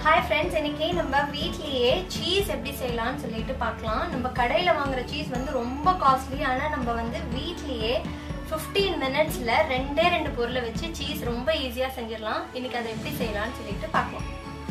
hi friends இன்னைக்கு நம்ம வீட்லயே சீஸ் எப்படி செய்யலாம்னு சொல்லிட்டு பார்க்கலாம் நம்ம கடையில் வாங்குற சீஸ் வந்து ரொம்ப காஸ்ட்லி ஆனால் நம்ம வந்து வீட்லயே 15 மினிட்ஸில் ரெண்டே ரெண்டு பொருளை வச்சு சீஸ் ரொம்ப ஈஸியாக செஞ்சிடலாம் இன்னைக்கு அதை எப்படி செய்யலாம்னு சொல்லிட்டு பார்க்கலாம்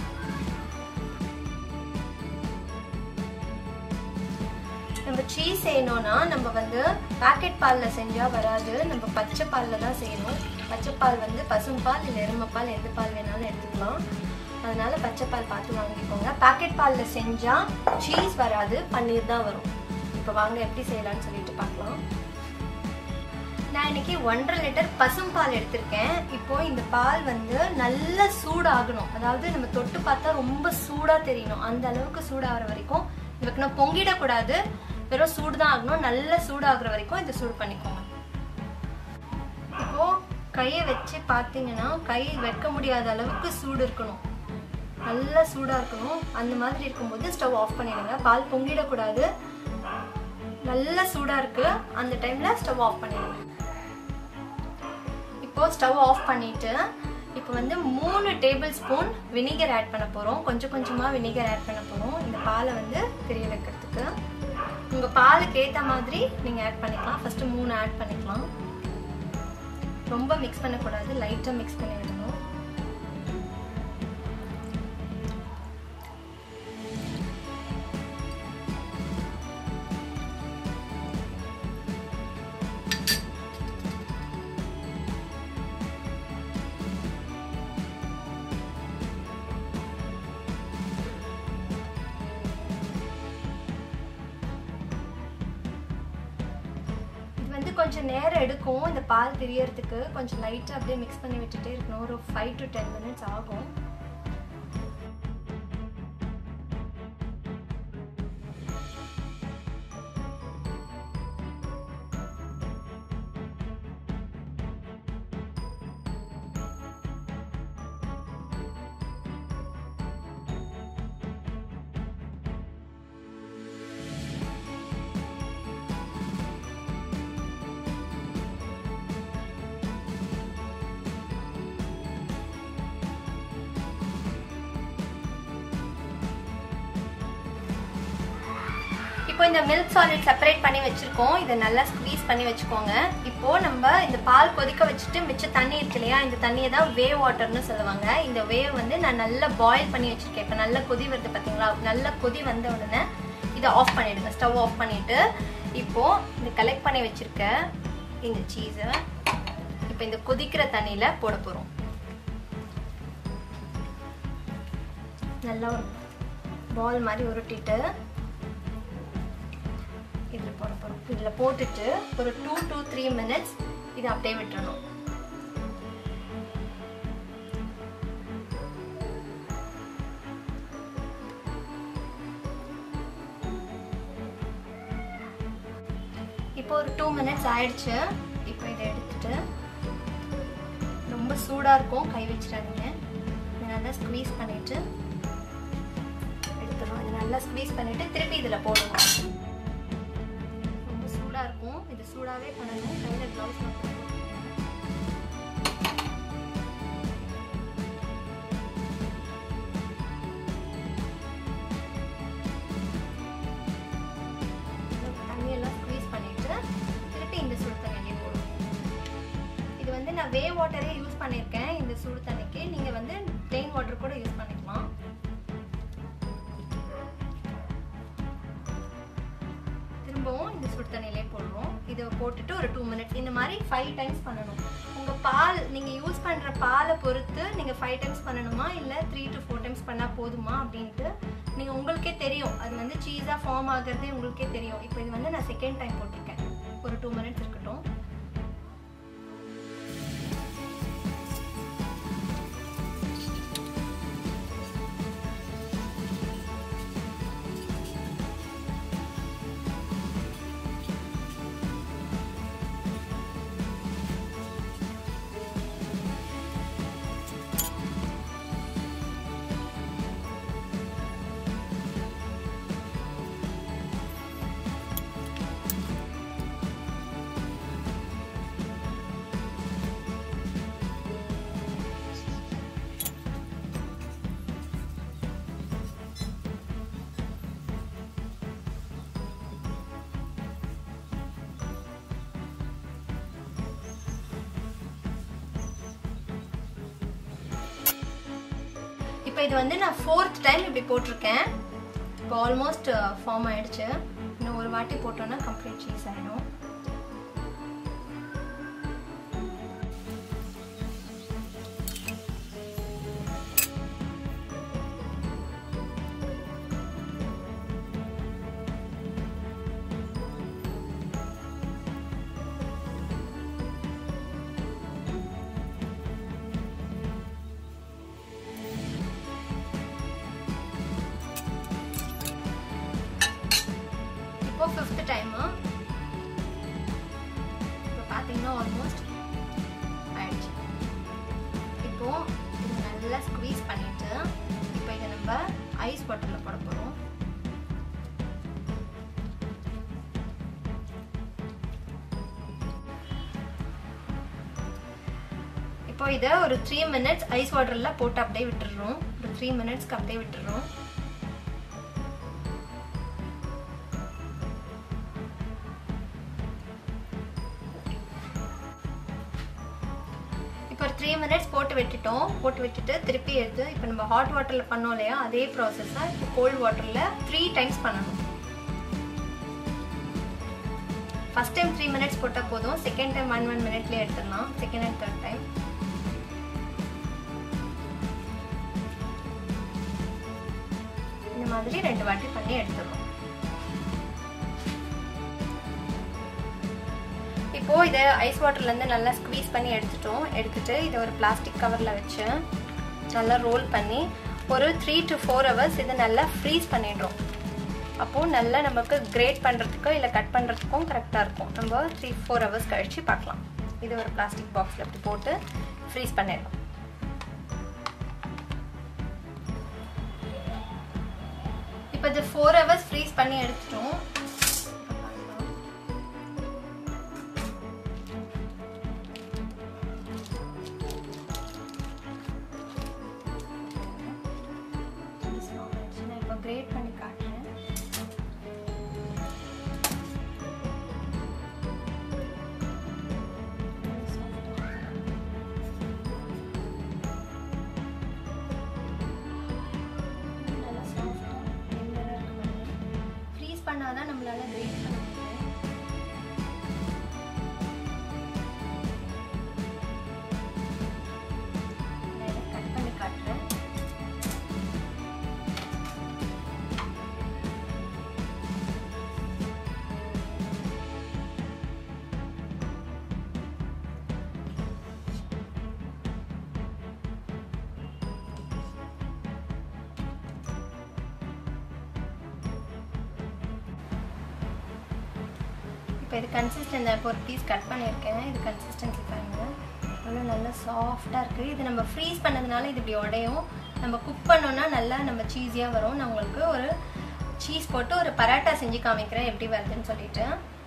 நம்ம சீஸ் செய்யணும்னா நம்ம வந்து பாக்கெட் பாலில் செஞ்சால் வராது நம்ம பச்சை பாலில் தான் செய்யணும் பச்சை பால் வந்து பசும்பால் இல்லை எருமைப்பால் எந்த பால் வேணாலும் எடுத்துக்கலாம் அதனால பச்சை பால் பார்த்து வாங்கிக்கோங்க பாக்கெட் பாலில் செஞ்சால் சீஸ் வராது பன்னீர் தான் வரும் இப்போ வாங்க எப்படி செய்யலாம்னு சொல்லிட்டு பார்க்கலாம் நான் இன்னைக்கு ஒன்றரை லிட்டர் பசும்பால் எடுத்திருக்கேன் இப்போ இந்த பால் வந்து நல்ல சூடாகணும் அதாவது நம்ம தொட்டு பார்த்தா ரொம்ப சூடா தெரியணும் அந்த அளவுக்கு சூடாகிற வரைக்கும் வைக்கணும் பொங்கிடக்கூடாது வெறும் சூடு தான் ஆகணும் நல்ல சூடாகிற வரைக்கும் இதை சூடு பண்ணிக்கோங்க இப்போ கையை வச்சு பார்த்தீங்கன்னா கை வைக்க முடியாத அளவுக்கு சூடு இருக்கணும் நல்லா சூடா இருக்கணும் அந்த மாதிரி இருக்கும்போது ஸ்டவ் ஆஃப் பண்ணிடுங்க பால் பொங்கிடக்கூடாது நல்லா சூடா இருக்கு அந்த டைம்ல ஸ்டவ் ஆஃப் பண்ணிடுங்க இப்போ ஸ்டவ் ஆஃப் பண்ணிட்டு இப்போ வந்து மூணு டேபிள் ஸ்பூன் வினிகர் ஆட் பண்ண போகிறோம் கொஞ்சம் கொஞ்சமாக வினிகர் ஆட் பண்ண போகிறோம் இந்த பாலை வந்து தெரிய வைக்கிறதுக்கு உங்கள் பாலுக்கு ஏற்ற மாதிரி நீங்கள் ஆட் பண்ணிக்கலாம் ஃபஸ்ட்டு மூணு ஆட் பண்ணிக்கலாம் ரொம்ப மிக்ஸ் பண்ணக்கூடாது லைட்டாக மிக்ஸ் பண்ணி விடணும் வந்து கொஞ்சம் நேரம் எடுக்கும் இந்த பால் திரியறதுக்கு கொஞ்சம் லைட்டாக அப்படியே மிக்ஸ் பண்ணி விட்டுட்டே இருக்கணும் ஒரு ஃபைவ் டு டென் மினிட்ஸ் ஆகும் இப்போ இந்த மில்க் சாலிட் செப்பரேட் பண்ணி வச்சிருக்கோம் இதை நல்லா ஸ்குவீஸ் பண்ணி வச்சுக்கோங்க இப்போ நம்ம இந்த பால் கொதிக்க வச்சுட்டு மிச்ச தண்ணி இருக்கு இல்லையா இந்த தண்ணியை தான் வேவ் வாட்டர்னு சொல்லுவாங்க இந்த வேவ் வந்து நான் நல்லா பாயில் பண்ணி வச்சிருக்கேன் இப்போ நல்லா கொதி வருது பார்த்தீங்களா நல்லா கொதி வந்த உடனே இதை ஆஃப் பண்ணிடுங்க ஸ்டவ் ஆஃப் பண்ணிட்டு இப்போ இந்த கலெக்ட் பண்ணி வச்சிருக்க இந்த சீஸை இப்போ இந்த கொதிக்கிற தண்ணியில போட போறோம் நல்லா ஒரு பால் மாதிரி உருட்டிட்டு இதில் போட போகிறோம் இதில் போட்டுட்டு ஒரு டூ டூ த்ரீ மினிட்ஸ் இதை அப்படியே விட்டுறணும் இப்போ ஒரு டூ மினிட்ஸ் ஆயிடுச்சு இப்போ இதை எடுத்துட்டு ரொம்ப சூடாக இருக்கும் கை வச்சிடாதீங்க நல்லா ஸ்க்வீஸ் பண்ணிட்டு எடுத்துடும் இதை நல்லா ஸ்க்வீஸ் பண்ணிட்டு திருப்பி இதில் போடுவோம் சூடாக இருக்கும் இது சூடாகவே பண்ணணும் கையில் க்ளவுஸ் தண்ணியெல்லாம் ஸ்க்வீஸ் பண்ணிட்டு திருப்பி இந்த சுடு தண்ணியிலே போடுவோம் இது வந்து நான் வே வாட்டரே யூஸ் பண்ணியிருக்கேன் இந்த சுடு தண்ணிக்கு நீங்கள் வந்து பிளெயின் வாட்டர் கூட யூஸ் பண்ணிக்கலாம் திரும்பவும் இந்த சுடு தண்ணியிலே போடுறோம் இதை போட்டுட்டு ஒரு டூ மினிட்ஸ் இந்த மாதிரி ஃபைவ் டைம்ஸ் பண்ணணும் உங்கள் பால் நீங்கள் யூஸ் பண்ணுற பாலை பொறுத்து நீங்கள் ஃபைவ் டைம்ஸ் பண்ணணுமா இல்லை த்ரீ டு ஃபோர் டைம்ஸ் பண்ணால் போதுமா அப்படின்ட்டு நீங்கள் உங்களுக்கே தெரியும் அது வந்து சீஸாக ஃபார்ம் ஆகிறதே உங்களுக்கே தெரியும் இப்போ இது வந்து நான் செகண்ட் டைம் போட்டிருக்கேன் ஒரு டூ மினிட்ஸ் இருக்கட்டும் இப்போ இது வந்து நான் ஃபோர்த் டைம் இப்படி போட்டிருக்கேன் இப்போ ஆல்மோஸ்ட் ஃபார்ம் ஆயிடுச்சு இன்னும் ஒரு வாட்டி போட்டோன்னா கம்ப்ளீட் சீஸ் ஆகிடும் இப்போ ஃபிஃப்த் டைமு இப்போ பார்த்தீங்கன்னா ஆல்மோஸ்ட் ஆயிடுச்சு இப்போ இது நல்லா ஸ்குவீஸ் பண்ணிட்டு இப்போ இதை நம்ம ஐஸ் வாட்டரில் போட போகிறோம் இப்போ இதை ஒரு த்ரீ மினிட்ஸ் ஐஸ் வாட்டரில் போட்டு அப்படியே விட்டுடுறோம் ஒரு த்ரீ மினிட்ஸ்க்கு அப்படியே விட்டுடுறோம் இப்போ ஒரு த்ரீ மினிட்ஸ் போட்டு விட்டுட்டோம் போட்டு விட்டுட்டு திருப்பி எடுத்து இப்போ நம்ம ஹாட் வாட்டரில் பண்ணோம் இல்லையா அதே ப்ராசஸை இப்போ கோல்ட் வாட்டரில் த்ரீ டைம்ஸ் பண்ணணும் ஃபர்ஸ்ட் டைம் த்ரீ மினிட்ஸ் போட்டால் போதும் செகண்ட் டைம் ஒன் ஒன் மினிட்லேயே எடுத்துடலாம் செகண்ட் அண்ட் தேர்ட் டைம் இந்த மாதிரி ரெண்டு வாட்டி பண்ணி எடுத்துடணும் இப்போ இதை ஐஸ் வாட்டர்லேருந்து நல்லா ஸ்க்வீஸ் பண்ணி எடுத்துட்டோம் எடுத்துட்டு இதை ஒரு பிளாஸ்டிக் கவரில் வச்சு நல்லா ரோல் பண்ணி ஒரு த்ரீ டு ஃபோர் ஹவர்ஸ் இதை நல்லா ஃப்ரீஸ் பண்ணிடுறோம் அப்போது நல்லா நமக்கு கிரேட் பண்ணுறதுக்கோ இல்லை கட் பண்ணுறதுக்கும் கரெக்டாக இருக்கும் நம்ம த்ரீ ஃபோர் ஹவர்ஸ் கழித்து பார்க்கலாம் இது ஒரு பிளாஸ்டிக் பாக்ஸில் இப்படி போட்டு ஃப்ரீஸ் பண்ணிடலாம் இப்போ இது ஃபோர் ஹவர்ஸ் ஃப்ரீஸ் பண்ணி எடுத்துட்டோம் இப்போ கிரேட் பண்ணி காட்டுறேன் ஃப்ரீஸ் பண்ணாதான் நம்மளால கிரேட் பண்ண முடியும் கட் பண்ணி காட்டுறேன் இப்போ இது கன்சிஸ்டன்ட் இப்போ ஒரு பீஸ் கட் பண்ணியிருக்கேன் இது கன்சிஸ்டன்சி பாருங்க அவ்வளோ நல்லா சாஃப்டாக இருக்குது இது நம்ம ஃப்ரீஸ் பண்ணதுனால இது இப்படி உடையும் நம்ம குக் பண்ணோன்னா நல்லா நம்ம சீஸியாக வரும் நான் உங்களுக்கு ஒரு சீஸ் போட்டு ஒரு பராட்டா செஞ்சு காமிக்கிறேன் எப்படி வருதுன்னு சொல்லிட்டு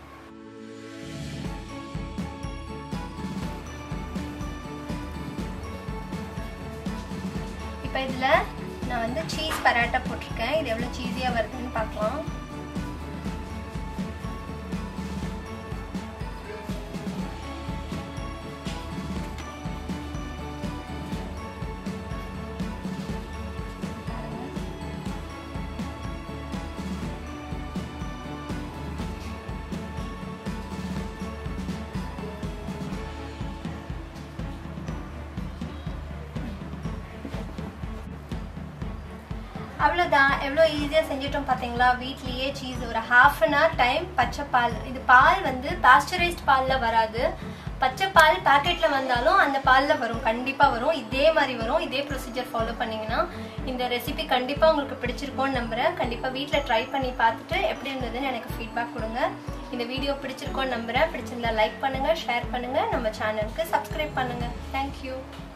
இப்போ இதில் நான் வந்து சீஸ் பராட்டா போட்டிருக்கேன் இது எவ்வளோ சீஸியாக வருதுன்னு பார்க்கலாம் அவ்வளோதான் எவ்வளோ ஈஸியாக செஞ்சிட்டோம் பார்த்தீங்களா வீட்லேயே சீஸ் ஒரு ஹாஃப் அன் ஹவர் டைம் பச்சை பால் இது பால் வந்து பாஸ்டரைஸ்ட் பாலில் வராது பச்சை பால் பேக்கெட்டில் வந்தாலும் அந்த பாலில் வரும் கண்டிப்பாக வரும் இதே மாதிரி வரும் இதே ப்ரொசீஜர் ஃபாலோ பண்ணிங்கன்னா இந்த ரெசிபி கண்டிப்பாக உங்களுக்கு பிடிச்சிருக்கோன்னு நம்புகிறேன் கண்டிப்பாக வீட்டில் ட்ரை பண்ணி பார்த்துட்டு எப்படி இருந்ததுன்னு எனக்கு ஃபீட்பேக் கொடுங்க இந்த வீடியோ பிடிச்சிருக்கோன்னு நம்புகிறேன் பிடிச்சிருந்தா லைக் பண்ணுங்கள் ஷேர் பண்ணுங்கள் நம்ம சேனலுக்கு சப்ஸ்கிரைப் பண்ணுங்கள் தேங்க்யூ